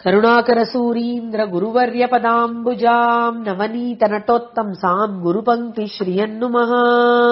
கருணாகரசூரீந்திர குருவர்ய பதாம்புஜாம் நவநீத நட்டோத்தம் சாம் குருபங்கி ஸ்ரீயன்னுமஹா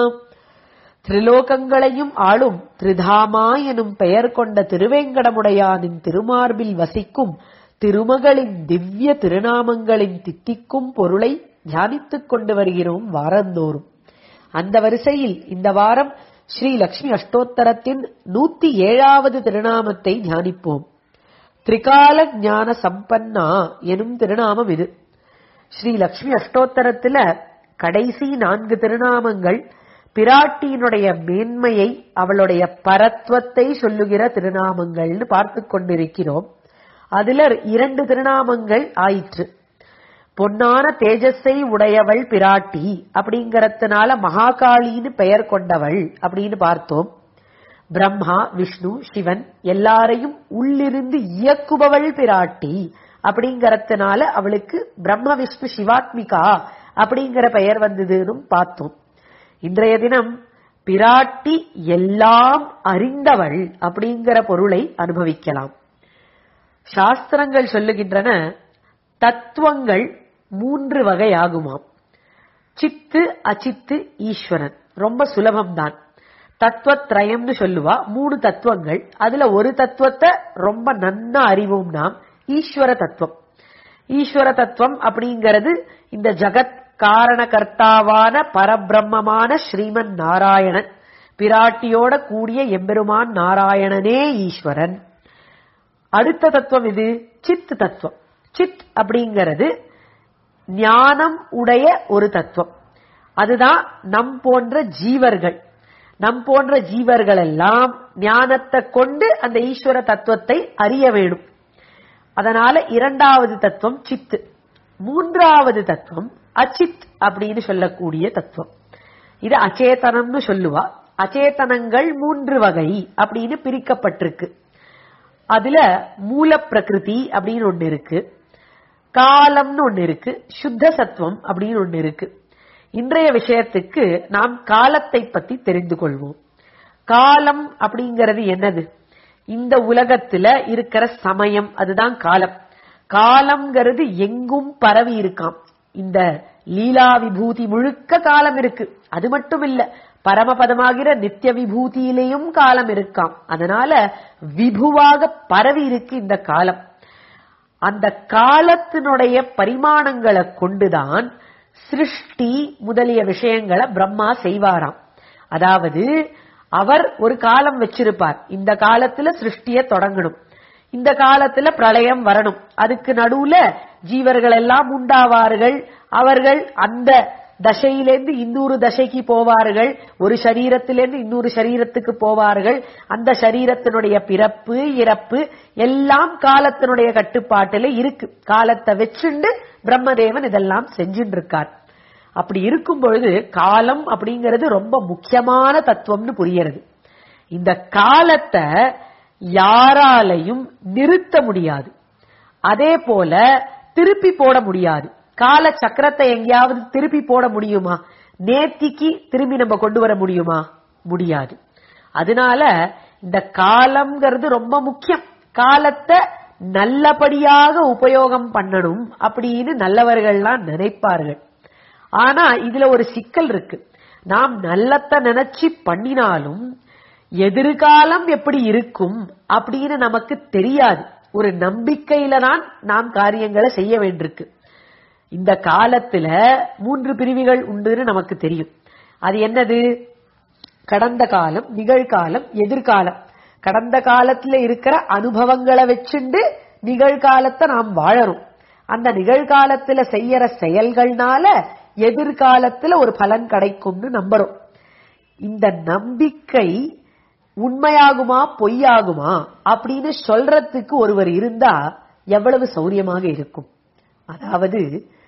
திரிலோகங்களையும் ஆளும் திரிதாமா எனும் பெயர் கொண்ட திருவேங்கடமுடையானின் திருமார்பில் வசிக்கும் திருமகளின் திவ்ய திருநாமங்களின் தித்திக்கும் பொருளை தியானித்துக் கொண்டு வருகிறோம் வாரந்தோறும் அந்த வரிசையில் இந்த வாரம் ஸ்ரீ லக்ஷ்மி அஷ்டோத்தரத்தின் நூத்தி ஏழாவது திருநாமத்தை தியானிப்போம் திரிகால ஞான சம்பன்னா எனும் திருநாமம் இது ஸ்ரீ லக்ஷ்மி அஷ்டோத்தரத்துல கடைசி நான்கு திருநாமங்கள் பிராட்டியினுடைய மேன்மையை அவளுடைய பரத்வத்தை சொல்லுகிற திருநாமங்கள்னு பார்த்து கொண்டிருக்கிறோம் அதுல இரண்டு திருநாமங்கள் ஆயிற்று பொன்னான தேஜஸை உடையவள் பிராட்டி அப்படிங்கறதுனால மகாகாளின்னு பெயர் கொண்டவள் அப்படின்னு பார்த்தோம் பிரம்மா விஷ்ணு சிவன் எல்லாரையும் உள்ளிருந்து இயக்குபவள் பிராட்டி அப்படிங்கறதுனால அவளுக்கு பிரம்ம விஷ்ணு சிவாத்மிகா அப்படிங்கிற பெயர் வந்ததுன்னு பார்த்தோம் இன்றைய தினம் பிராட்டி எல்லாம் அறிந்தவள் அப்படிங்கிற பொருளை அனுபவிக்கலாம் சாஸ்திரங்கள் சொல்லுகின்றன தத்துவங்கள் மூன்று வகையாகுமாம் சித்து அச்சித்து ஈஸ்வரன் ரொம்ப சுலபம்தான் தத்துவத்ரயம்னு சொல்லுவா மூணு தத்துவங்கள் அதுல ஒரு தத்துவத்தை ரொம்ப நன்னா அறிவோம் நாம் ஈஸ்வர தத்துவம் ஈஸ்வர தத்துவம் அப்படிங்கிறது இந்த ஜகத் காரணகர்த்தாவான பரபிரம்மமான ஸ்ரீமன் நாராயணன் பிராட்டியோட கூடிய எம்பெருமான் நாராயணனே ஈஸ்வரன் அடுத்த தத்துவம் இது சித் தத்துவம் சித் அப்படிங்கிறது ஞானம் உடைய ஒரு தத்துவம் அதுதான் நம் போன்ற ஜீவர்கள் நம் போன்ற ஜீவர்கள் எல்லாம் ஞானத்தை கொண்டு அந்த ஈஸ்வர தத்துவத்தை அறிய வேணும் அதனால இரண்டாவது தத்துவம் சித்து மூன்றாவது தத்துவம் அச்சித் அப்படின்னு சொல்லக்கூடிய தத்துவம் இது அச்சேதனம்னு சொல்லுவா அச்சேதனங்கள் மூன்று வகை அப்படின்னு பிரிக்கப்பட்டிருக்கு அதுல மூல பிரகிருதி அப்படின்னு ஒண்ணு இருக்கு காலம்னு ஒண்ணு இருக்கு சுத்த சத்துவம் அப்படின்னு ஒண்ணு இருக்கு இன்றைய விஷயத்துக்கு நாம் காலத்தை பத்தி தெரிந்து கொள்வோம் காலம் அப்படிங்கிறது என்னது இந்த உலகத்துல இருக்கிற சமயம் அதுதான் காலம் காலம்ங்கிறது எங்கும் பரவி இருக்காம் இந்த லீலா விபூதி முழுக்க காலம் இருக்கு அது மட்டும் இல்ல பரமபதமாகிற நித்திய விபூதியிலேயும் காலம் இருக்காம் அதனால விபுவாக பரவி இருக்கு இந்த காலம் அந்த காலத்தினுடைய பரிமாணங்களை கொண்டுதான் சிருஷ்டி முதலிய விஷயங்களை பிரம்மா செய்வாராம் அதாவது அவர் ஒரு காலம் வச்சிருப்பார் இந்த காலத்துல சிருஷ்டிய தொடங்கணும் இந்த காலத்துல பிரளயம் வரணும் அதுக்கு நடுவுல ஜீவர்கள் எல்லாம் உண்டாவார்கள் அவர்கள் அந்த தசையிலேருந்து இன்னொரு தசைக்கு போவார்கள் ஒரு சரீரத்திலேருந்து இன்னொரு சரீரத்துக்கு போவார்கள் அந்த சரீரத்தினுடைய பிறப்பு இறப்பு எல்லாம் காலத்தினுடைய கட்டுப்பாட்டுல இருக்கு காலத்தை வச்சுண்டு பிரம்மதேவன் இதெல்லாம் செஞ்சுட்டு இருக்கார் அப்படி இருக்கும் பொழுது காலம் அப்படிங்கிறது ரொம்ப முக்கியமான தத்துவம்னு புரியறது இந்த காலத்தை யாராலையும் நிறுத்த முடியாது அதே போல திருப்பி போட முடியாது கால சக்கரத்தை எங்கேயாவது திருப்பி போட முடியுமா நேத்திக்கு திரும்பி நம்ம கொண்டு வர முடியுமா முடியாது அதனால இந்த காலம்ங்கிறது ரொம்ப முக்கியம் காலத்தை நல்லபடியாக உபயோகம் பண்ணணும் அப்படின்னு நல்லவர்கள்லாம் நினைப்பார்கள் ஆனா இதுல ஒரு சிக்கல் இருக்கு நாம் நல்லத்த நினைச்சு பண்ணினாலும் எதிர்காலம் எப்படி இருக்கும் அப்படின்னு நமக்கு தெரியாது ஒரு நம்பிக்கையில தான் நாம் காரியங்களை செய்ய வேண்டியிருக்கு இந்த காலத்துல மூன்று பிரிவுகள் உண்டுன்னு நமக்கு தெரியும் அது என்னது கடந்த காலம் நிகழ்காலம் எதிர்காலம் கடந்த காலத்துல இருக்கிற அனுபவங்களை வச்சுண்டு நிகழ்காலத்தை நாம் வாழறோம் அந்த நிகழ்காலத்துல செய்யற செயல்கள்னால எதிர்காலத்துல ஒரு பலன் கிடைக்கும்னு நம்புறோம் இந்த நம்பிக்கை உண்மையாகுமா பொய்யாகுமா அப்படின்னு சொல்றதுக்கு ஒருவர் இருந்தா எவ்வளவு சௌரியமாக இருக்கும் அதாவது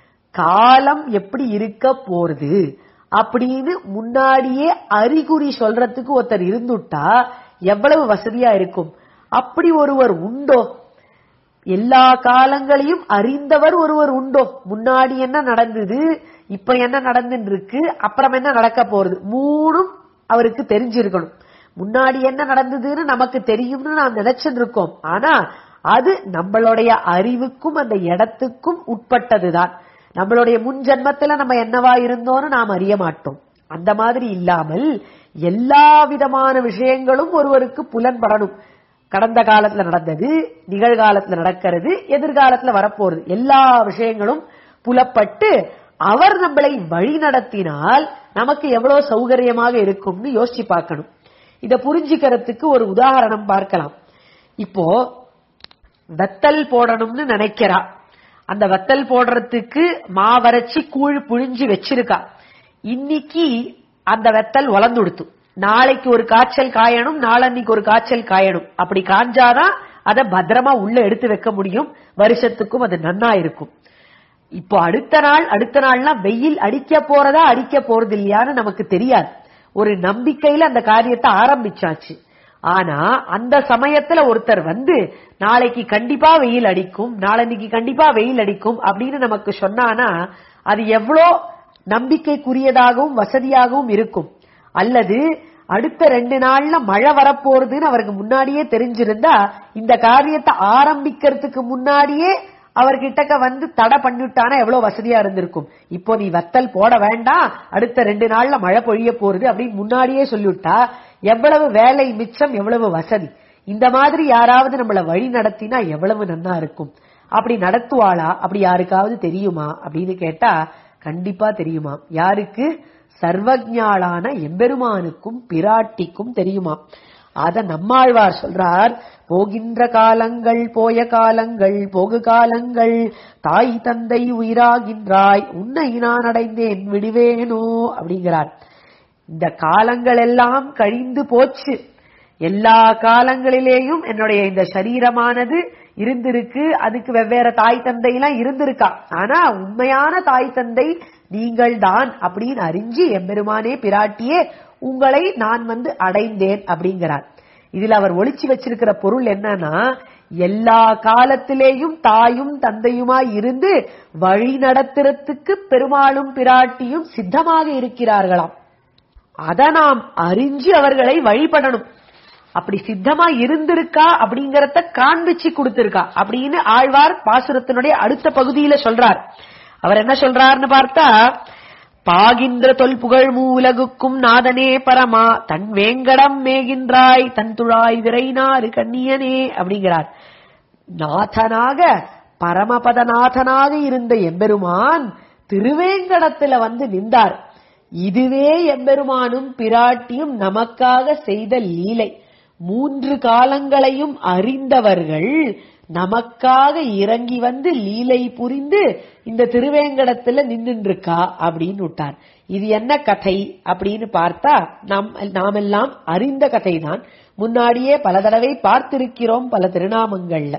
காலம் எப்படி இருக்க போறது அப்படின்னு முன்னாடியே அறிகுறி சொல்றதுக்கு ஒருத்தர் இருந்துட்டா எவ்வளவு வசதியா இருக்கும் அப்படி ஒருவர் உண்டோ எல்லா காலங்களையும் அறிந்தவர் ஒருவர் உண்டோ முன்னாடி என்ன நடந்தது இப்ப என்ன நடந்துட்டு இருக்கு அப்புறம் என்ன நடக்க போறது மூணும் அவருக்கு தெரிஞ்சிருக்கணும் முன்னாடி என்ன நடந்ததுன்னு நமக்கு தெரியும்னு நாம் நினைச்சுட்டு இருக்கோம் ஆனா அது நம்மளுடைய அறிவுக்கும் அந்த இடத்துக்கும் உட்பட்டதுதான் நம்மளுடைய முன் ஜென்மத்துல நம்ம என்னவா இருந்தோம்னு நாம் அறிய மாட்டோம் அந்த மாதிரி இல்லாமல் எல்லா விதமான விஷயங்களும் ஒருவருக்கு புலன்படணும் கடந்த காலத்துல நடந்தது நிகழ்காலத்துல நடக்கிறது எதிர்காலத்துல வரப்போறது எல்லா விஷயங்களும் புலப்பட்டு அவர் நம்மளை வழி நடத்தினால் நமக்கு எவ்வளவு சௌகரியமாக இருக்கும்னு யோசிச்சு பார்க்கணும் இத புரிஞ்சுக்கிறதுக்கு ஒரு உதாரணம் பார்க்கலாம் இப்போ வெத்தல் போடணும்னு நினைக்கிறா அந்த வெத்தல் போடுறதுக்கு மாவரைச்சி கூழ் புழிஞ்சு வச்சிருக்கா இன்னைக்கு அந்த வெத்தல் உலந்துடுத்து நாளைக்கு ஒரு காய்ச்சல் காயணும் நாளன்னைக்கு ஒரு காய்ச்சல் காயணும் அப்படி காஞ்சாதான் அதை பத்திரமா உள்ள எடுத்து வைக்க முடியும் வருஷத்துக்கும் அது நன்னா இருக்கும் இப்போ அடுத்த நாள் அடுத்த நாள்னா வெயில் அடிக்க போறதா அடிக்க போறது இல்லையான்னு நமக்கு தெரியாது ஒரு நம்பிக்கையில அந்த காரியத்தை ஆரம்பிச்சாச்சு ஆனா அந்த சமயத்துல ஒருத்தர் வந்து நாளைக்கு கண்டிப்பா வெயில் அடிக்கும் நாளன்னைக்கு கண்டிப்பா வெயில் அடிக்கும் அப்படின்னு நமக்கு சொன்னானா அது எவ்வளோ நம்பிக்கைக்குரியதாகவும் வசதியாகவும் இருக்கும் அல்லது அடுத்த ரெண்டு நாள்ல மழை வரப்போறதுன்னு அவருக்கு முன்னாடியே தெரிஞ்சிருந்தா இந்த காரியத்தை ஆரம்பிக்கிறதுக்கு முன்னாடியே அவர்கிட்டக்க வந்து தடை பண்ணிவிட்டானா எவ்வளவு வசதியா இருந்திருக்கும் இப்போ நீ வத்தல் போட வேண்டாம் அடுத்த ரெண்டு நாள்ல மழை பொழிய போறது அப்படின்னு முன்னாடியே சொல்லிவிட்டா எவ்வளவு வேலை மிச்சம் எவ்வளவு வசதி இந்த மாதிரி யாராவது நம்மள வழி நடத்தினா எவ்வளவு நன்னா இருக்கும் அப்படி நடத்துவாளா அப்படி யாருக்காவது தெரியுமா அப்படின்னு கேட்டா கண்டிப்பா தெரியுமா யாருக்கு சர்வஜாளான எம்பெருமானுக்கும் பிராட்டிக்கும் தெரியுமா அத நம்மாழ்வார் சொல்றார் போகின்ற காலங்கள் போய காலங்கள் போகு காலங்கள் தாய் தந்தை உயிராகின்றாய் உன்னை நான் அடைந்தேன் விடுவேனோ அப்படிங்கிறார் இந்த காலங்கள் எல்லாம் கழிந்து போச்சு எல்லா காலங்களிலேயும் என்னுடைய இந்த சரீரமானது இருந்திருக்கு அதுக்கு வெவ்வேறு தாய் தந்தை எல்லாம் இருந்திருக்கா ஆனா உண்மையான தாய் தந்தை நீங்கள் தான் அப்படின்னு அறிஞ்சு எம்பெருமானே பிராட்டியே உங்களை நான் வந்து அடைந்தேன் அப்படிங்கிறார் இதுல அவர் ஒளிச்சு வச்சிருக்கிற பொருள் என்னன்னா எல்லா காலத்திலேயும் தாயும் தந்தையுமாய் இருந்து வழி நடத்துறதுக்கு பெருமாளும் பிராட்டியும் சித்தமாக இருக்கிறார்களாம் அத நாம் அறிஞ்சு அவர்களை வழிபடணும் அப்படி சித்தமா இருந்திருக்கா அப்படிங்கறத காண்பிச்சு கொடுத்திருக்கா அப்படின்னு ஆழ்வார் பாசுரத்தினுடைய அடுத்த பகுதியில சொல்றார் அவர் என்ன சொல்றாருன்னு பார்த்தா பாகின்ற தொல் புகழ் மூலகுக்கும் நாதனே பரமா தன் வேங்கடம் மேகின்றாய் தன் துழாய் விரைனாறு கண்ணியனே அப்படிங்கிறார் நாதனாக பரமபதநாதனாக இருந்த எம்பெருமான் திருவேங்கடத்துல வந்து நின்றார் இதுவே எம்பெருமானும் பிராட்டியும் நமக்காக செய்த லீலை மூன்று காலங்களையும் அறிந்தவர்கள் நமக்காக இறங்கி வந்து லீலை புரிந்து இந்த திருவேங்கடத்துல நின்றுருக்கா அப்படின்னு விட்டார் இது என்ன கதை அப்படின்னு பார்த்தா நாம் நாமெல்லாம் அறிந்த கதைதான் முன்னாடியே பல தடவை பார்த்திருக்கிறோம் பல திருநாமங்கள்ல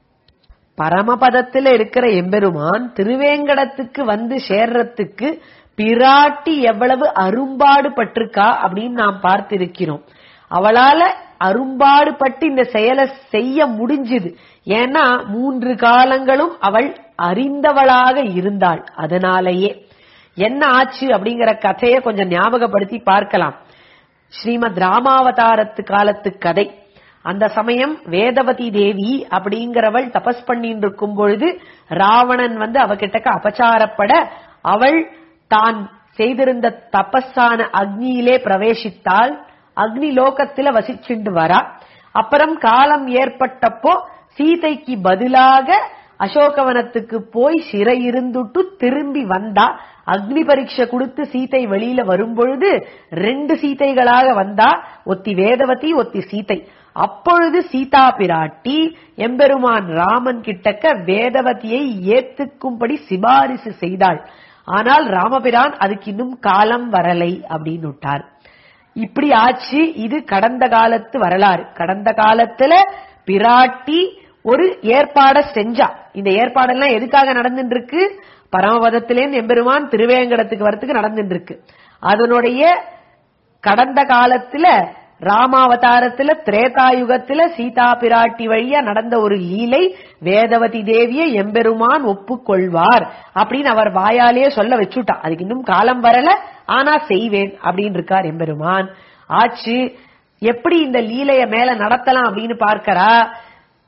பரமபதத்துல இருக்கிற எம்பெருமான் திருவேங்கடத்துக்கு வந்து சேர்றதுக்கு பிராட்டி எவ்வளவு அரும்பாடு பட்டிருக்கா அப்படின்னு நாம் பார்த்திருக்கிறோம் அவளால அரும்பாடு பட்டு இந்த செயலை செய்ய முடிஞ்சுது ஏன்னா மூன்று காலங்களும் அவள் அறிந்தவளாக இருந்தாள் அதனாலேயே என்ன ஆச்சு அப்படிங்கிற கதையை கொஞ்சம் ஞாபகப்படுத்தி பார்க்கலாம் ஸ்ரீமத் ராமாவதாரத்து காலத்து கதை அந்த சமயம் வேதவதி தேவி அப்படிங்கிறவள் தபஸ் பண்ணிட்டு இருக்கும் பொழுது ராவணன் வந்து அவகிட்டக்க அபச்சாரப்பட அவள் தான் செய்திருந்த தபஸான அக்னியிலே பிரவேசித்தாள் அக்னி லோகத்துல வசிச்சுண்டு வரா அப்புறம் காலம் ஏற்பட்டப்போ சீதைக்கு பதிலாக அசோகவனத்துக்கு போய் சிறை இருந்துட்டு திரும்பி வந்தா அக்னி பரீட்சை கொடுத்து சீதை வெளியில வரும்பொழுது ரெண்டு சீதைகளாக வந்தா ஒத்தி வேதவதி ஒத்தி சீதை அப்பொழுது சீதா பிராட்டி எம்பெருமான் ராமன் கிட்டக்க வேதவதியை ஏத்துக்கும்படி சிபாரிசு செய்தாள் ஆனால் ராமபிரான் அதுக்கு இன்னும் காலம் வரலை அப்படின்னு விட்டார் இப்படி ஆச்சு இது கடந்த காலத்து வரலாறு கடந்த காலத்துல பிராட்டி ஒரு ஏற்பாட செஞ்சா இந்த ஏற்பாடெல்லாம் எதுக்காக நடந்துட்டு இருக்கு பரமபதத்திலேருந்து எம்பெருமான் திருவேங்கடத்துக்கு வரத்துக்கு நடந்துட்டு இருக்கு அதனுடைய கடந்த காலத்துல ராமாவதாரத்துல திரேதாயுகத்துல சீதா பிராட்டி வழியா நடந்த ஒரு லீலை வேதவதி தேவியை எம்பெருமான் ஒப்புக்கொள்வார் அப்படின்னு அவர் வாயாலேயே சொல்ல வச்சுட்டா அதுக்கு இன்னும் காலம் வரல ஆனா செய்வேன் அப்படின்னு இருக்கார் எம்பெருமான் ஆச்சு எப்படி இந்த லீலைய மேல நடத்தலாம் அப்படின்னு பார்க்கறா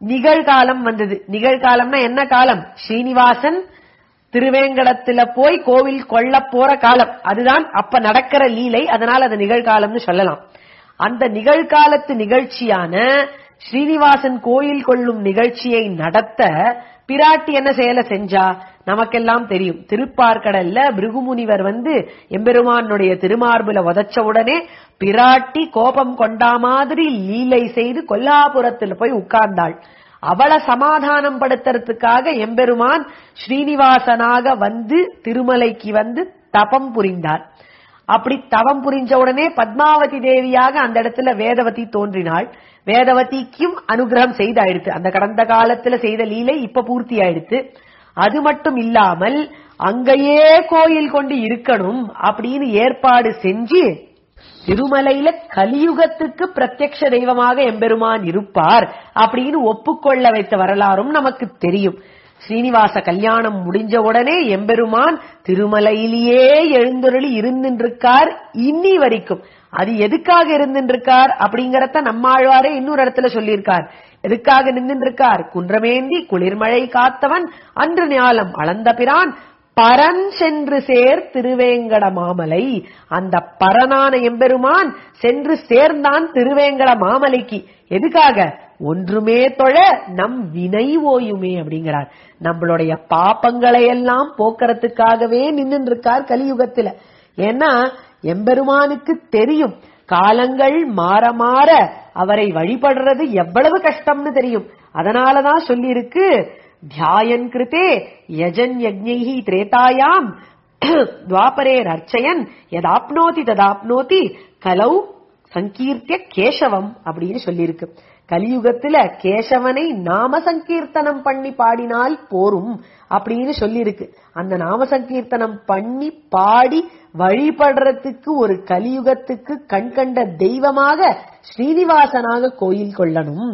நிகழ்காலம் வந்தது நிகழ்காலம்னா என்ன காலம் ஸ்ரீனிவாசன் திருவேங்கடத்துல போய் கோவில் கொள்ள போற காலம் அதுதான் அப்ப நடக்கிற லீலை அதனால அது நிகழ்காலம்னு சொல்லலாம் அந்த நிகழ்காலத்து நிகழ்ச்சியான ஸ்ரீனிவாசன் கோயில் கொள்ளும் நிகழ்ச்சியை நடத்த பிராட்டி என்ன செயலை செஞ்சா நமக்கெல்லாம் தெரியும் திருப்பார்கடல்ல பிருகுமுனிவர் வந்து எம்பெருமானுடைய திருமார்புல உதச்ச உடனே பிராட்டி கோபம் கொண்டா மாதிரி லீலை செய்து கொல்லாபுரத்தில் போய் உட்கார்ந்தாள் அவளை சமாதானம் படுத்துறதுக்காக எம்பெருமான் ஸ்ரீனிவாசனாக வந்து திருமலைக்கு வந்து தபம் புரிந்தார் அப்படி தவம் புரிஞ்ச உடனே பத்மாவதி தேவியாக அந்த இடத்துல வேதவதி தோன்றினாள் வேதவதிக்கும் அனுகிரகம் செய்தாயிடுத்து அந்த கடந்த காலத்துல செய்த லீலை இப்ப பூர்த்தி ஆயிடுத்து அது மட்டும் இல்லாமல் அங்கேயே கோயில் கொண்டு இருக்கணும் அப்படின்னு ஏற்பாடு செஞ்சு திருமலையில கலியுகத்துக்கு பிரத்யக்ஷ தெய்வமாக எம்பெருமான் இருப்பார் அப்படின்னு ஒப்புக்கொள்ள வைத்த வரலாறும் நமக்கு தெரியும் ஸ்ரீனிவாச கல்யாணம் முடிஞ்ச உடனே எம்பெருமான் திருமலையிலேயே எழுந்தருளி இருந்துருக்கார் இன்னி வரைக்கும் அது எதுக்காக இருந்துருக்கார் அப்படிங்கறத நம்மாழ்வாரே இன்னொரு இடத்துல சொல்லியிருக்கார் எதுக்காக நின்றுருக்கார் குன்றமேந்தி குளிர்மழை காத்தவன் அன்று ஞாலம் அளந்த பிரான் பரன் சென்று சேர் திருவேங்கட மாமலை அந்த பரனான எம்பெருமான் சென்று சேர்ந்தான் திருவேங்கட மாமலைக்கு எதுக்காக ஒன்றுமே தொழ நம் வினை ஓயுமே அப்படிங்கிறார் நம்மளுடைய பாப்பங்களை எல்லாம் போக்குறதுக்காகவே நின்று இருக்கார் கலியுகத்துல ஏன்னா எம்பெருமானுக்கு தெரியும் காலங்கள் மாற மாற அவரை வழிபடுறது எவ்வளவு கஷ்டம்னு தெரியும் அதனாலதான் சொல்லியிருக்கு தியாயன் கிருத்தே யஜன் யஜ்ஞைஹி திரேதாயாம் துவாபரேர் அர்ச்சயன் எதாப்னோதி ததாப்னோதி கலௌ சங்கீர்த்திய கேசவம் அப்படின்னு சொல்லியிருக்கு கலியுகத்துல கேசவனை நாம சங்கீர்த்தனம் பண்ணி பாடினால் போரும் அப்படின்னு சொல்லியிருக்கு அந்த நாம சங்கீர்த்தனம் பண்ணி பாடி வழிபடுறதுக்கு ஒரு கலியுகத்துக்கு கண்கண்ட தெய்வமாக ஸ்ரீனிவாசனாக கோயில் கொள்ளணும்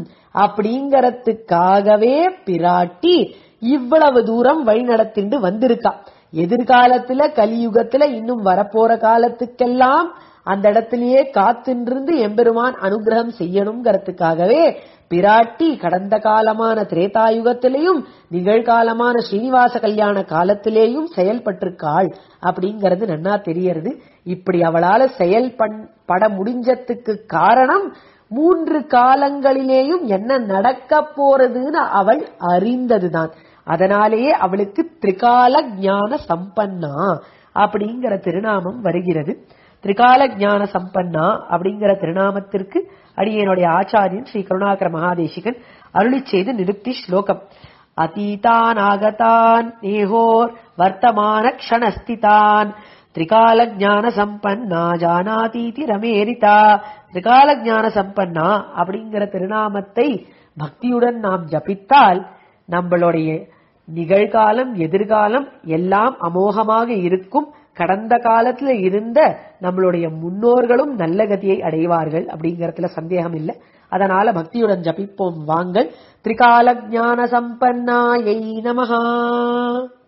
அப்படிங்கறதுக்காகவே பிராட்டி இவ்வளவு தூரம் வழி நடத்திண்டு வந்திருக்கா எதிர்காலத்துல கலியுகத்துல இன்னும் வரப்போற காலத்துக்கெல்லாம் அந்த இடத்திலேயே காத்திருந்து எம்பெருமான் அனுகிரகம் செய்யணுங்கிறதுக்காகவே பிராட்டி கடந்த காலமான திரேதாயுகத்திலேயும் நிகழ்காலமான ஸ்ரீனிவாச கல்யாண காலத்திலேயும் செயல்பட்டிருக்காள் அப்படிங்கறது நன்னா தெரியறது இப்படி அவளால செயல்பட முடிஞ்சதுக்கு காரணம் மூன்று காலங்களிலேயும் என்ன நடக்க போறதுன்னு அவள் அறிந்ததுதான் அதனாலேயே அவளுக்கு திரிகால ஞான சம்பன்னா அப்படிங்கிற திருநாமம் வருகிறது திரிகால ஞான சம்பன்னா அப்படிங்கிற திருநாமத்திற்கு அடியனுடைய ஆச்சாரியன் ஸ்ரீ கருணாகர மகாதேசிகன் அருளி செய்து நிருப்தி ஸ்லோகம் அதீதான் ஆகதான் நேஹோர் வர்த்தமான க்ஷணஸ்திதான் திரிகால ஞான சம்பன்னா ஜானாதீதி ரமேரிதா திரிகால ஞான சம்பன்னா அப்படிங்கிற திருநாமத்தை பக்தியுடன் நாம் ஜபித்தால் நம்மளுடைய நிகழ்காலம் எதிர்காலம் எல்லாம் அமோகமாக இருக்கும் கடந்த காலத்துல இருந்த நம்மளுடைய முன்னோர்களும் நல்ல கதியை அடைவார்கள் அப்படிங்கறதுல சந்தேகம் இல்லை அதனால பக்தியுடன் ஜபிப்போம் வாங்கள் திரிகால ஞான சம்பன்னாயை நமஹா